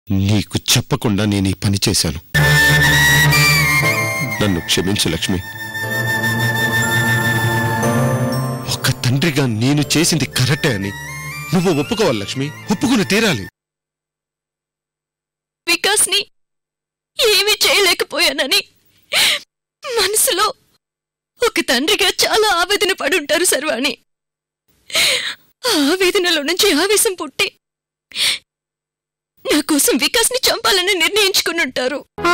నీకు చెప్పకుండా నేను ఈ పని చేశాను నన్ను క్షమించు లక్ష్మి ఒక తండ్రిగా నేను చేసింది కరెక్టే అని నువ్వు ఒప్పుకోవాలి లక్ష్మి ఒప్పుకుని తీరాలి వికాస్ ని ఏమీ చేయలేకపోయానని మనసులో ఒక తండ్రిగా చాలా ఆవేదన పడుంటారు సర్వాణి ఆ ఆవేదనలో నుంచి ఆవేశం పుట్టి నా కోసం వికాస్ ని చంపాలని నిర్ణయించుకుని ఉంటారు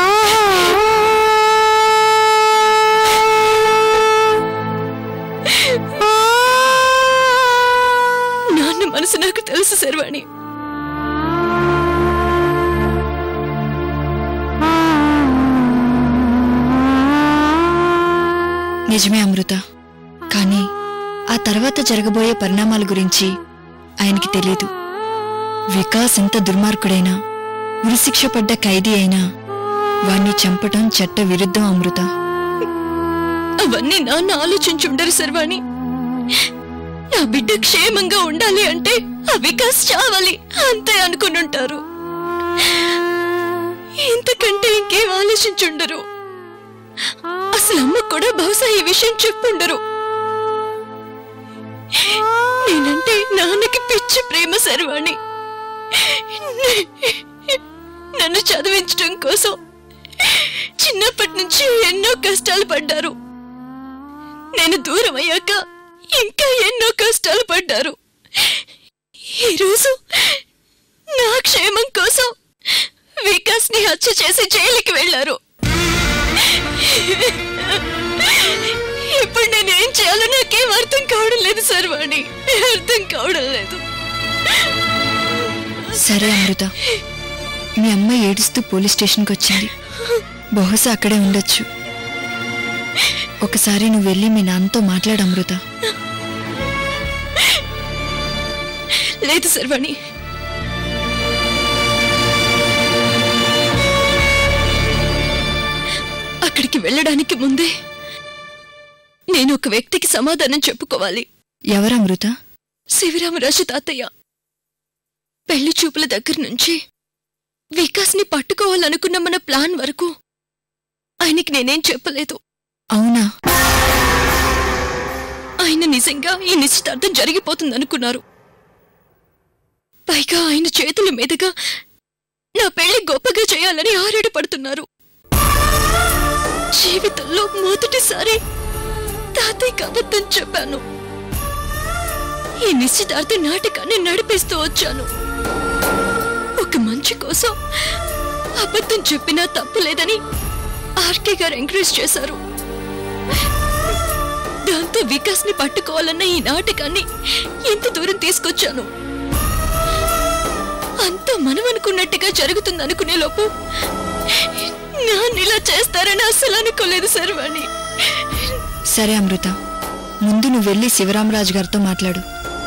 నాన్న మనసు నాకు తెలుసు సర్వాణి నిజమే అమృత కానీ ఆ తర్వాత జరగబోయే పరిణామాల గురించి ఆయనకి తెలియదు వికాస్ ఎంత దుర్మార్గుడైనా ఉరిశిక్ష పడ్డ ఖైదీ అయినా వాణ్ణి చంపటం చట్ట విరుద్ధం అమృత అవన్నీ నాన్న ఆలోచించుండరు సర్వాణి నా బిడ్డ క్షేమంగా ఉండాలి అంటే ఆ వికాస్ చావాలి అంతే అనుకునుంటారు ఇంతకంటే ఇంకేం ఆలోచించుండరు అసలు అమ్మ కూడా బహుశా ఈ విషయం చెప్పుండరు నేనంటే నాన్నకి పిచ్చి ప్రేమ సర్వాణి నన్ను చదివించడం కోసం చిన్నప్పటి నుంచి ఎన్నో కష్టాలు పడ్డారు నేను దూరం అయ్యాక ఇంకా ఎన్నో కష్టాలు పడ్డారు ఈరోజు నా క్షేమం కోసం వికాస్ ని హత్య చేసి జైలుకి వెళ్లారు ఇప్పుడు నేను ఏం చేయాలో నాకేం అర్థం కావడం లేదు సర్వాణి అర్థం కావడం లేదు సరే అమృత మీ అమ్మ ఏడుస్తూ పోలీస్ స్టేషన్కి వచ్చింది బహుశా అక్కడే ఉండొచ్చు ఒకసారి నువ్వు వెళ్ళి మీ నాన్నతో మాట్లాడు అమృత లేదు సర్వాణి అక్కడికి వెళ్ళడానికి ముందే నేను ఒక వ్యక్తికి సమాధానం చెప్పుకోవాలి ఎవరు అమృత శివరామరాజు తాతయ్య పెళ్లి చూపుల దగ్గర నుంచి వికాస్ని పట్టుకోవాలనుకున్న మన ప్లాన్ వరకు ఆయనకి నేనేం చెప్పలేదు అవునా ఆయన నిజంగా ఈ నిశ్చితార్థం జరిగిపోతుందనుకున్నారు పైగా ఆయన చేతుల మీదుగా నా పెళ్లి గొప్పగా చేయాలని ఆరాడు పడుతున్నారు జీవితంలో మొదటిసారి తాతయ్యకి అబద్ధం చెప్పాను ఈ నిశ్చితార్థ నాటకాన్ని నడిపిస్తూ వచ్చాను ఒక మంచి కోసం అబద్ధం చెప్పినా తప్పు లేదని ఆర్కే గారు ఎంకరేజ్ చేశారు దాంతో వికాస్ ని పట్టుకోవాలన్న ఈ నాటకాన్ని ఎంత దూరం తీసుకొచ్చాను అంతా మనం అనుకున్నట్టుగా జరుగుతుంది అనుకునే లోపు నాన్న ఇలా చేస్తారని అస్సలు అనుకోలేదు సర్వాణి సరే అమృత ముందు నువ్వు వెళ్ళి శివరామరాజు గారితో మాట్లాడు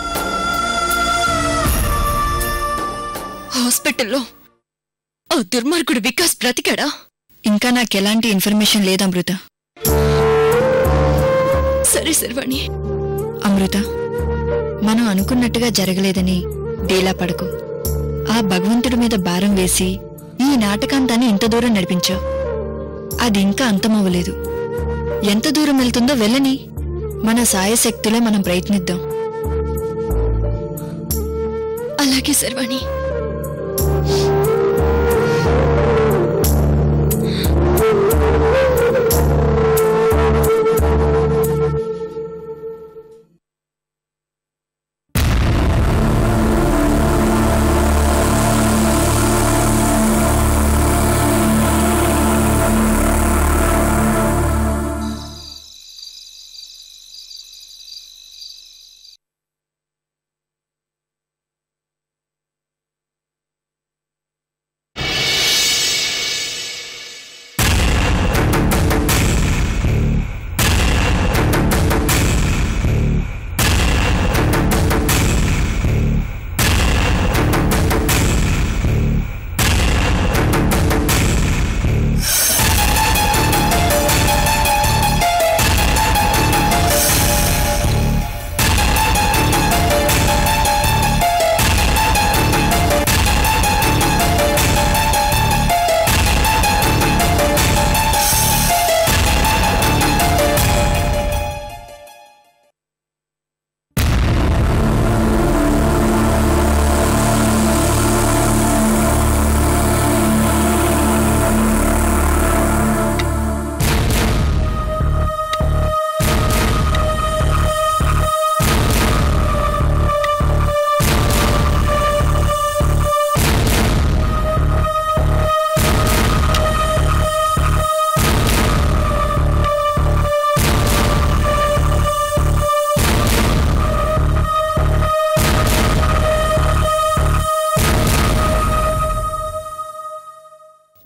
హాస్పిటల్లో ఆ దుర్మార్గుడు వికాస్ బ్రతికాడా ఇంకా నాకెలాంటి ఇన్ఫర్మేషన్ లేదు అమృత సరే సర్వాణి అమృత మనం అనుకున్నట్టుగా జరగలేదని డేలా పడకు ఆ భగవంతుడి మీద భారం వేసి ఈ నాటకాంతాన్ని ఇంత దూరం నడిపించావు అది ఇంకా అంతమవ్వలేదు ఎంత దూరం వెళ్తుందో వెళ్ళని మన సాయశక్తులే మనం ప్రయత్నిద్దాం అలాగే సర్వాణి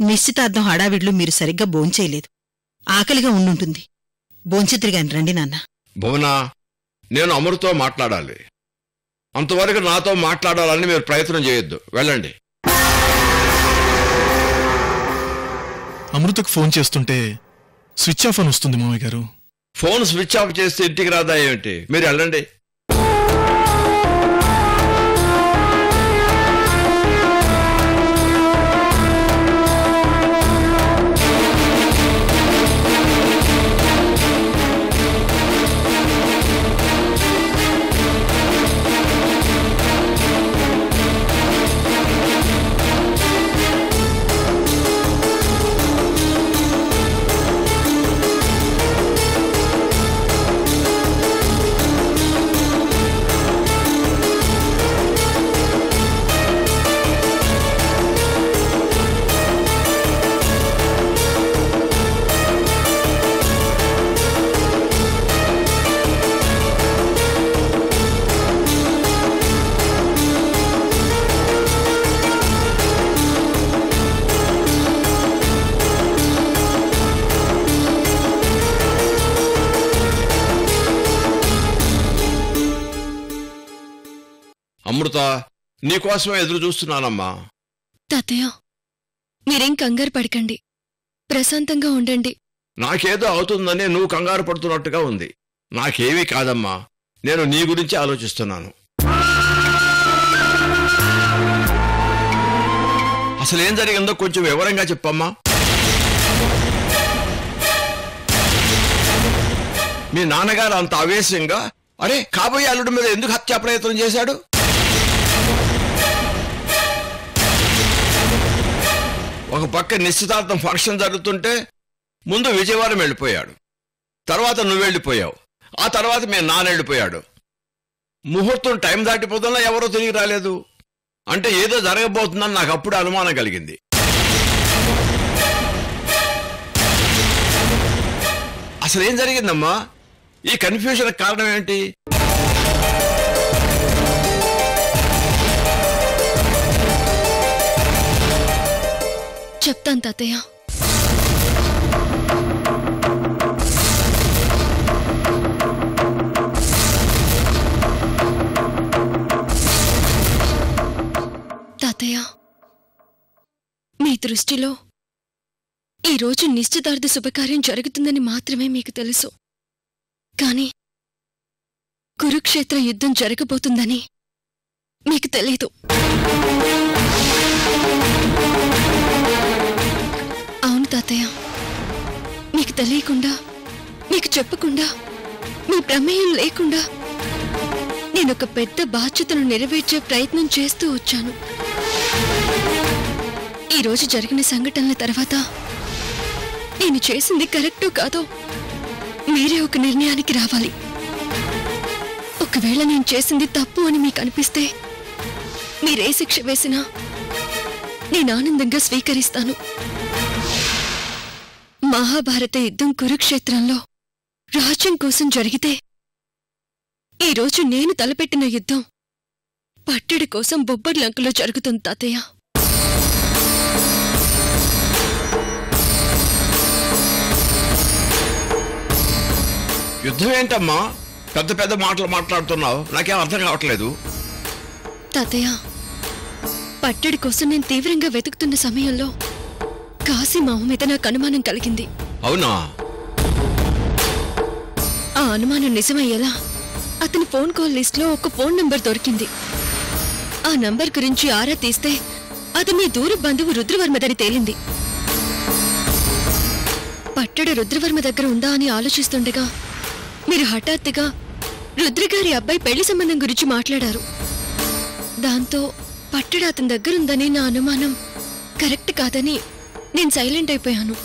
నిశ్చితార్థం హడావిడ్లు మీరు సరిగ్గా భోంచేయలేదు ఆకలిగా ఉండుంటుంది భోంచెత్తిరిగాని రండి నాన్న భువనా నేను అమరుతో మాట్లాడాలి అంతవరకు నాతో మాట్లాడాలని మీరు ప్రయత్నం చేయొద్దు వెళ్ళండి అమృతకు ఫోన్ చేస్తుంటే స్విచ్ ఆఫ్ అని వస్తుంది మామయ్య గారు ఫోన్ స్విచ్ ఆఫ్ చేస్తే ఇంటికి రాదా ఏమిటి మీరు వెళ్ళండి అమృత నీకోసమే ఎదురు చూస్తున్నానమ్మా తాతయ్య మీరేం కంగారు పడకండి ప్రశాంతంగా ఉండండి నాకేదో అవుతుందని నువ్వు కంగారు పడుతున్నట్టుగా ఉంది నాకేమీ కాదమ్మా నేను నీ గురించి ఆలోచిస్తున్నాను అసలేం జరిగిందో కొంచెం వివరంగా చెప్పమ్మా మీ నాన్నగారు అంత ఆవేశంగా అరే కాబోయే అల్లుడి మీద ఎందుకు హత్యా ప్రయత్నం చేశాడు ఒక పక్క నిశ్చితార్థం ఫంక్షన్ జరుగుతుంటే ముందు విజయవాడ వెళ్ళిపోయాడు తర్వాత నువ్వు వెళ్ళిపోయావు ఆ తర్వాత మీ నాన్న వెళ్ళిపోయాడు ముహూర్తం టైం దాటిపోతున్నా ఎవరో తిరిగి రాలేదు అంటే ఏదో జరగబోతుందని నాకు అప్పుడు అనుమానం కలిగింది అసలు ఏం జరిగిందమ్మా ఈ కన్ఫ్యూజన్ కారణం ఏంటి చెప్తాను తాతయ్య తాతయ్య మీ దృష్టిలో ఈరోజు నిశ్చితార్థ శుభకార్యం జరుగుతుందని మాత్రమే మీకు తెలుసు కానీ కురుక్షేత్ర యుద్ధం జరగబోతుందని మీకు తెలీదు అవును తాతయ్య మీకు తెలియకుండా మీకు చెప్పకుండా మీ ప్రమేయం లేకుండా నేను ఒక పెద్ద బాధ్యతను నెరవేర్చే ప్రయత్నం చేస్తూ వచ్చాను ఈరోజు జరిగిన సంఘటనల తర్వాత నేను చేసింది కరెక్టో కాదో మీరే ఒక నిర్ణయానికి రావాలి ఒకవేళ నేను చేసింది తప్పు అని మీకు అనిపిస్తే మీరే శిక్ష వేసినా నేను ఆనందంగా స్వీకరిస్తాను మహాభారత యుద్ధం కురుక్షేత్రంలో రాజ్యం కోసం జరిగితే ఈరోజు నేను తలపెట్టిన యుద్ధం పట్టడి కోసం బొబ్బర్లంకలో జరుగుతుంది తాతయ్య యుద్ధం ఏంటమ్మా పెద్ద పెద్ద మాటలు మాట్లాడుతున్నావు నాకేం అర్థం కావట్లేదు తాతయ్య పట్టడి కోసం నేను తీవ్రంగా వెతుకుతున్న సమయంలో కాశీ మామ మీద నాకు అనుమానం కలిగింది అవునా ఆ అనుమానం నిజమయ్యేలా అతని ఫోన్ కాల్ లిస్ట్లో ఒక ఫోన్ నంబర్ దొరికింది ఆ నంబర్ గురించి ఆరా తీస్తే అది మీ దూర బంధువు రుద్రవర్మదని తేలింది పట్టడ రుద్రవర్మ దగ్గర ఉందా అని ఆలోచిస్తుండగా మీరు హఠాత్తుగా రుద్రగారి అబ్బాయి పెళ్లి సంబంధం గురించి మాట్లాడారు దాంతో పట్టడ అతని దగ్గరుందని నా అనుమానం కరెక్ట్ కాదని నేను సైలెంట్ అయిపోయాను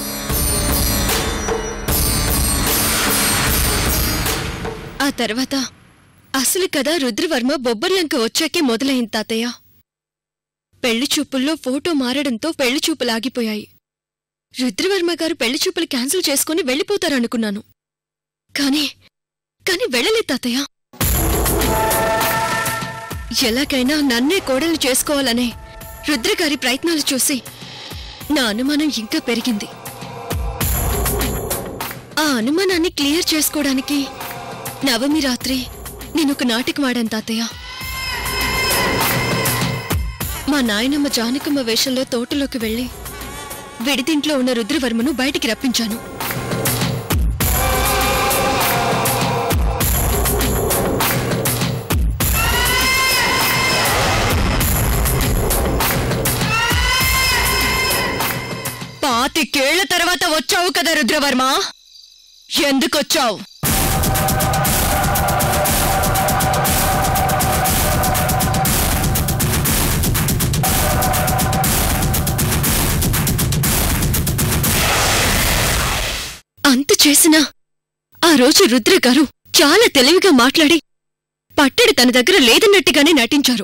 ఆ తర్వాత అసలు కథ రుద్రవర్మ బొబ్బర్లంక వచ్చాకే మొదలైంది తాతయ్య పెళ్లి చూపుల్లో ఫోటో మారడంతో పెళ్లి చూపులు ఆగిపోయాయి రుద్రవర్మ గారు పెళ్లి చూపులు క్యాన్సిల్ చేసుకుని వెళ్ళిపోతారనుకున్నాను కానీ కానీ వెళ్ళలేదు తాతయ్య ఎలాగైనా నన్నే కోడలు చేసుకోవాలనే రుద్రగారి ప్రయత్నాలు చూసి నా అనుమానం ఇంకా పెరిగింది ఆ అనుమానాన్ని క్లియర్ చేసుకోవడానికి నవమి రాత్రి నేను ఒక నాటకం ఆడాను తాతయ్య మా నాయనమ్మ జానకమ్మ వేషంలో తోటలోకి వెళ్ళి విడిదింట్లో ఉన్న రుద్రవర్మను బయటికి రప్పించాను పాతికేళ్ల తర్వాత వచ్చావు కదా రుద్రవర్మ ఎందుకొచ్చావు అంత చేసినా ఆ రోజు రుద్ర గారు చాలా తెలివిగా మాట్లాడి పట్టడి తన దగ్గర లేదన్నట్టుగానే నటించారు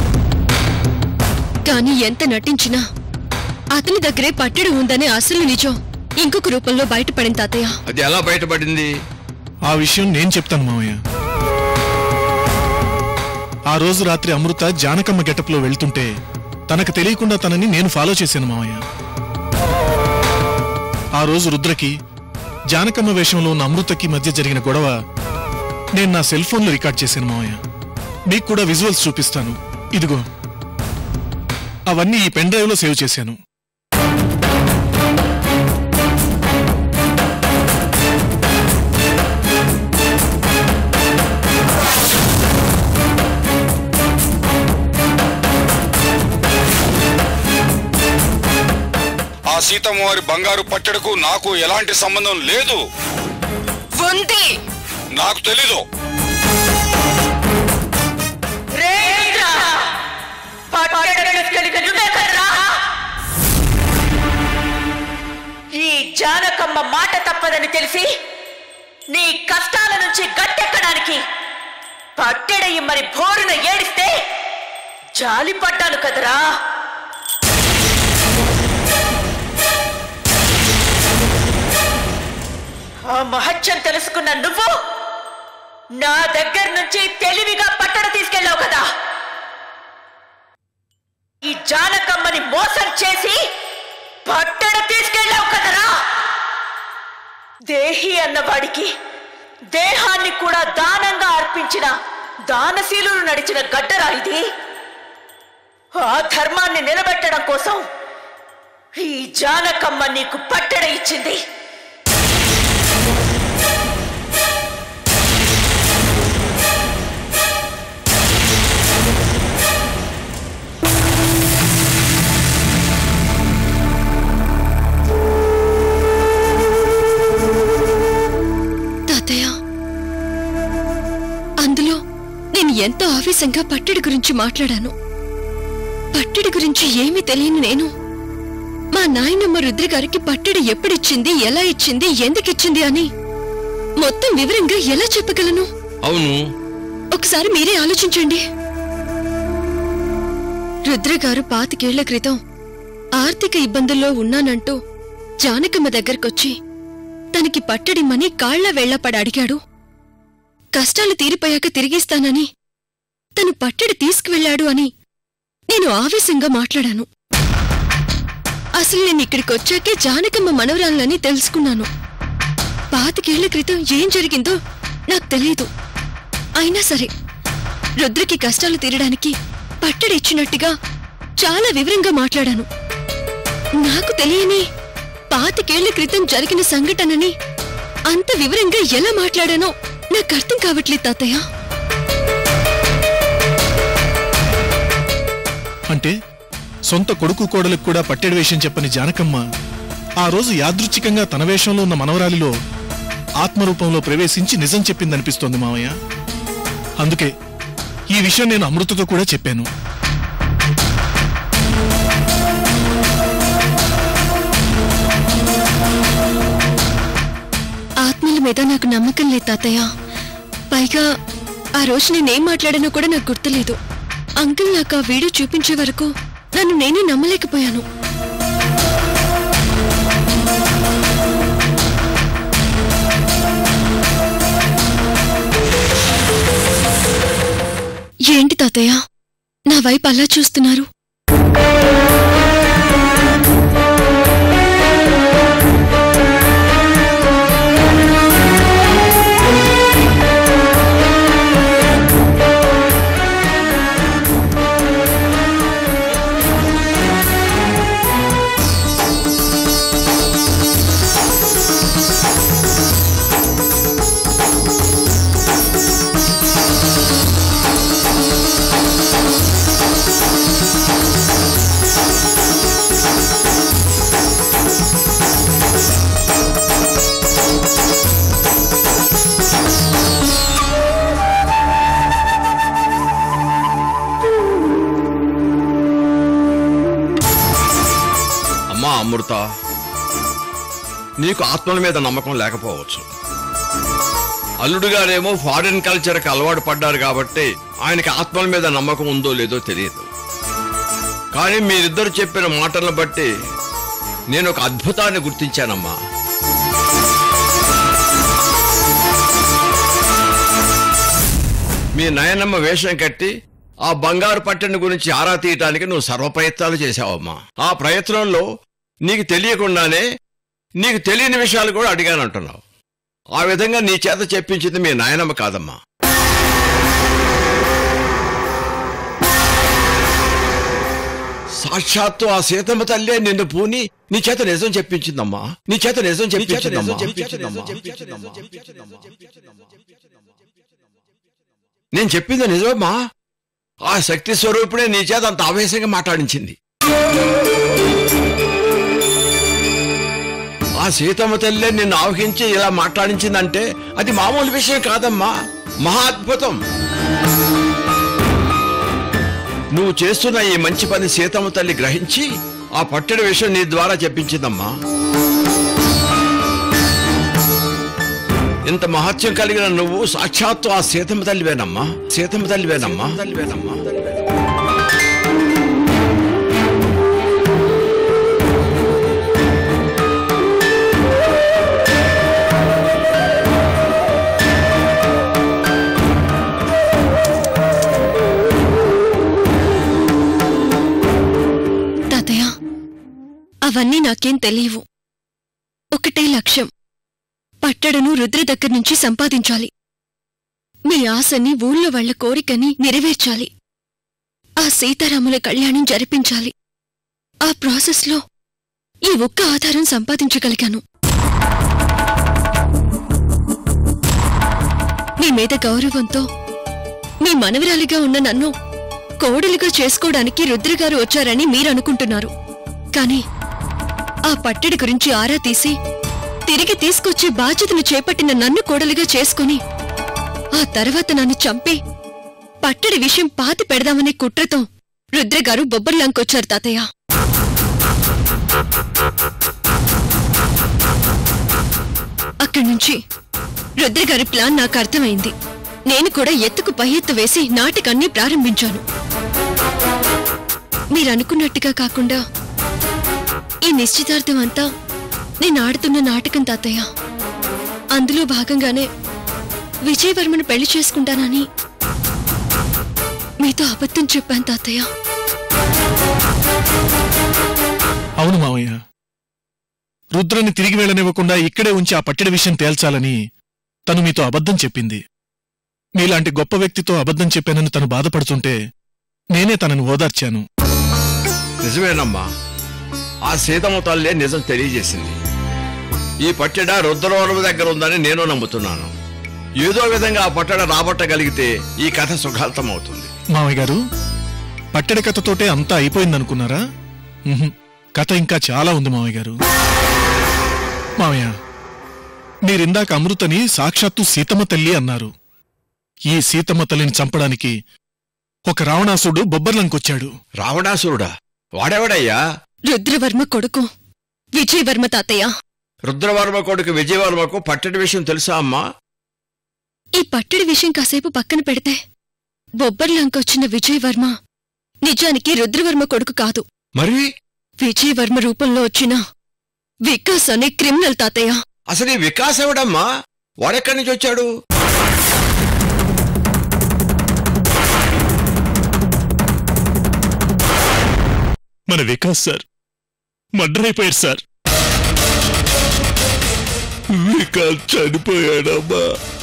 కాని ఎంత నటించినా అతని దగ్గరే పట్టడి ఉందనే అసలు నిజం ఇంకొక రూపంలో బయటపడింది తాతయ్య అది ఎలా బయటపడింది ఆ విషయం నేను చెప్తాను మామయ్య ఆ రోజు రాత్రి అమృత జానకమ్మ గెటప్లో వెళ్తుంటే తనకు తెలియకుండా తనని నేను ఫాలో చేశాను మామయ్య ఆ రోజు రుద్రకి జానకమ్మ వేషంలో ఉన్న అమృతకి మధ్య జరిగిన గొడవ నేను నా సెల్ ఫోన్లో రికార్డ్ చేశాను మామయ్య మీకు కూడా విజువల్స్ చూపిస్తాను ఇదిగో అవన్నీ ఈ పెన్ డ్రైవ్లో సేవ్ చేశాను ఆ సీతమ్మ వారి బంగారు పట్టెడకు నాకు ఎలాంటి సంబంధం లేదు ఉంది నాకు తెలీదు ఈ జానకమ్మ మాట తప్పదని తెలిసి నీ కష్టాల నుంచి గట్టెక్కడానికి పట్టెడయి మరి భోరున ఏడిస్తే జాలి పడ్డాను కదరా ఆ మహత్యం తెలుసుకున్న నువ్వు నా దగ్గర నుంచి తెలివిగా పట్టణ తీసుకెళ్ళావు కదా ఈ జానకమ్మని మోసం చేసి పట్టణ తీసుకెళ్ళావు కదరా దేహి అన్నవాడికి దేహాన్ని కూడా దానంగా అర్పించిన దానశీలులు నడిచిన గడ్డరా ఇది ఆ ధర్మాన్ని నిలబెట్టడం కోసం ఈ జానకమ్మ నీకు పట్టడ ఇచ్చింది తాతయ్య అందులో నేను ఎంతో ఆవేశంగా పట్టడి గురించి మాట్లాడాను పట్టడి గురించి ఏమీ తెలియని నేను మా నాయనమ్మ రుద్రగారికి పట్టడి ఎప్పుడిచ్చింది ఎలా ఇచ్చింది ఎందుకిచ్చింది అని మొత్తం వివరంగా ఎలా చెప్పగలను అవును ఒకసారి మీరే ఆలోచించండి రుద్రగారు పాతికేళ్ల క్రితం ఆర్థిక ఇబ్బందుల్లో ఉన్నానంటూ జానకమ్మ దగ్గరకొచ్చి తనకి పట్టడిమ్మని కాళ్ల వేళ్లపడి అడిగాడు కష్టాలు తీరిపోయాక తిరిగిస్తానని తను పట్టడి తీసుకువెళ్ళాడు అని నేను ఆవేశంగా మాట్లాడాను అసలు నేను ఇక్కడికి వచ్చాకే జానకమ్మ మనవరాలని తెలుసుకున్నాను పాతికేళ్ల క్రితం ఏం జరిగిందో నాకు తెలియదు అయినా సరే రుద్రకి కష్టాలు తీరడానికి పట్టడి ఇచ్చినట్టుగా చాలా వివరంగా మాట్లాడాను నాకు తెలియని పాతికేళ్ల క్రితం జరిగిన సంఘటనని అంత వివరంగా ఎలా మాట్లాడానో నాకు అర్థం కావట్లేదు తాతయ్య అంటే సొంత కొడుకు కోడలకు కూడా పట్టెడు వేషం చెప్పని జానకమ్మ ఆ రోజు యాదృచ్ఛికంగా తన వేషంలో ఉన్న మనవరాలిలో ఆత్మరూపంలో ప్రవేశించి నిజం చెప్పిందనిపిస్తోంది మావయ్య అందుకే ఈ విషయం నేను అమృతతో కూడా చెప్పాను ఆత్మల మీద నాకు నమ్మకం లేదు తాతయ్య పైగా ఆ రోజు నేనేం మాట్లాడానో కూడా నాకు గుర్తులేదు అంకుల్ నాకు ఆ వీడియో చూపించే వరకు నన్ను నేనే నమ్మలేకపోయాను ఏంటి తాతయ్య నా వైపు అలా చూస్తున్నారు అమ్మా అమృత నీకు ఆత్మల మీద నమ్మకం లేకపోవచ్చు అల్లుడు గారేమో ఫారిన్ కల్చర్కి అలవాటు పడ్డారు కాబట్టి ఆయనకి ఆత్మల మీద నమ్మకం ఉందో లేదో తెలియదు కానీ మీరిద్దరు చెప్పిన మాటలను బట్టి నేను ఒక అద్భుతాన్ని గుర్తించానమ్మా మీ నయనమ్మ వేషం కట్టి ఆ బంగారు పట్టణి గురించి ఆరా తీయటానికి నువ్వు సర్వ ప్రయత్నాలు చేశావమ్మా ఆ ప్రయత్నంలో నీకు తెలియకుండానే నీకు తెలియని విషయాలు కూడా అడిగానంటున్నావు ఆ విధంగా నీ చేత చెప్పించింది మీ నాయనమ్మ కాదమ్మా సాక్షాత్తు ఆ సీతమ్మ తల్లే నిన్ను పూని నీ చేత నిజం చెప్పించిందమ్మా నీ చేత నిజం చెప్పించిందమ్మా నేను చెప్పింది నిజమమ్మా ఆ శక్తి స్వరూపుడే నీ చేత అంత ఆవేశంగా మాట్లాడించింది ఆ సీతమ్మ తల్లే నిన్ను ఆవహించి ఇలా మాట్లాడించిందంటే అది మామూలు విషయం కాదమ్మా మహా అద్భుతం నువ్వు చేస్తున్న ఈ మంచి పని సీతమ్మ తల్లి గ్రహించి ఆ పట్టడి విషయం నీ ద్వారా చెప్పించిందమ్మా ఇంత మహత్యం కలిగిన నువ్వు సాక్షాత్తు ఆ సీతమ్మ తల్లివేనమ్మా సీతమ్మ తల్లివేనమ్మా తల్లివేనమ్మా తాతయ్య అవన్నీ నాకేం తెలియవు ఒకటే లక్ష్యం పట్టడను రుద్ర దగ్గర నుంచి సంపాదించాలి మీ ఆశని ఊళ్ళో వాళ్ల కోరికని నెరవేర్చాలి ఆ సీతారాముల కళ్యాణం జరిపించాలి ఆ ప్రాసెస్లో ఈ ఒక్క ఆధారం సంపాదించగలిగాను మీ మీద గౌరవంతో మీ మనవరాలిగా ఉన్న నన్ను కోడలిగా చేసుకోవడానికి రుద్రగారు వచ్చారని మీరనుకుంటున్నారు కాని ఆ పట్టడి గురించి ఆరా తీసి తిరిగి తీసుకొచ్చి బాధ్యతను చేపట్టిన నన్ను కోడలిగా చేసుకుని ఆ తర్వాత నన్ను చంపి పట్టడి విషయం పాతి పెడదామనే కుట్రతో రుద్రగారు బొబ్బర్లాంకొచ్చారు తాతయ్య అక్కడి నుంచి రుద్రగారి ప్లాన్ నాకు అర్థమైంది నేను కూడా ఎత్తుకు పై ఎత్తు వేసి నాటకాన్ని ప్రారంభించాను మీరనుకున్నట్టుగా కాకుండా ఈ నిశ్చితార్థం అంతా నేను ఆడుతున్న నాటకం తాతయ్య అందులో భాగంగానే విజయవర్మను పెళ్లి చేసుకుంటానని మీతో అబద్ధం చెప్పాను తాతయ్య అవును మావయ్య రుద్రని తిరిగి వెళ్ళనివ్వకుండా ఇక్కడే ఉంచి ఆ పట్టడి విషయం తేల్చాలని తను మీతో అబద్ధం చెప్పింది మీలాంటి గొప్ప వ్యక్తితో అబద్ధం చెప్పానని తను బాధపడుతుంటే నేనే తనను ఓదార్చాను నిజమేనమ్మా ఆ సీతమ్మ తల్లే నిజం తెలియజేసింది ఈ పట్టెడ రుద్రవరం దగ్గర ఉందని నేను నమ్ముతున్నాను ఏదో విధంగా ఆ పట్టడ రాబట్టగలిగితే ఈ కథ సుఖాంతం అవుతుంది మావయ్య గారు పట్టడి కథతోటే అంతా అయిపోయిందనుకున్నారా ఉహుం, కథ ఇంకా చాలా ఉంది మావయ్య గారు మావయ్య మీరిందాక అమృతని సాక్షాత్తు సీతమ్మ తల్లి అన్నారు ఈ సీతమ్మ తల్లిని చంపడానికి ఒక రావణాసుడు బొబ్బర్లంకొచ్చాడు రావణాసురుడా వాడెవడయ్యా రుద్రవర్మ కొడుకు విజయవర్మ తాతయ్య రుద్రవర్మ కొడుకు విజయవర్మకు పట్టడి విషయం తెలుసా అమ్మా ఈ పట్టడి విషయం కాసేపు పక్కన పెడితే బొబ్బర్లంకొచ్చిన విజయవర్మ నిజానికి రుద్రవర్మ కొడుకు కాదు మరి విజయవర్మ రూపంలో వచ్చిన వికాస్ అనే క్రిమినల్ తాతయ్య అసలు ఈ వికాస్ ఎవడమ్మా వాడెక్కడి నుంచి వచ్చాడు మన వికాస్ సార్ మర్డర్ అయిపోయారు సార్ వికాస్ చనిపోయాడమ్మా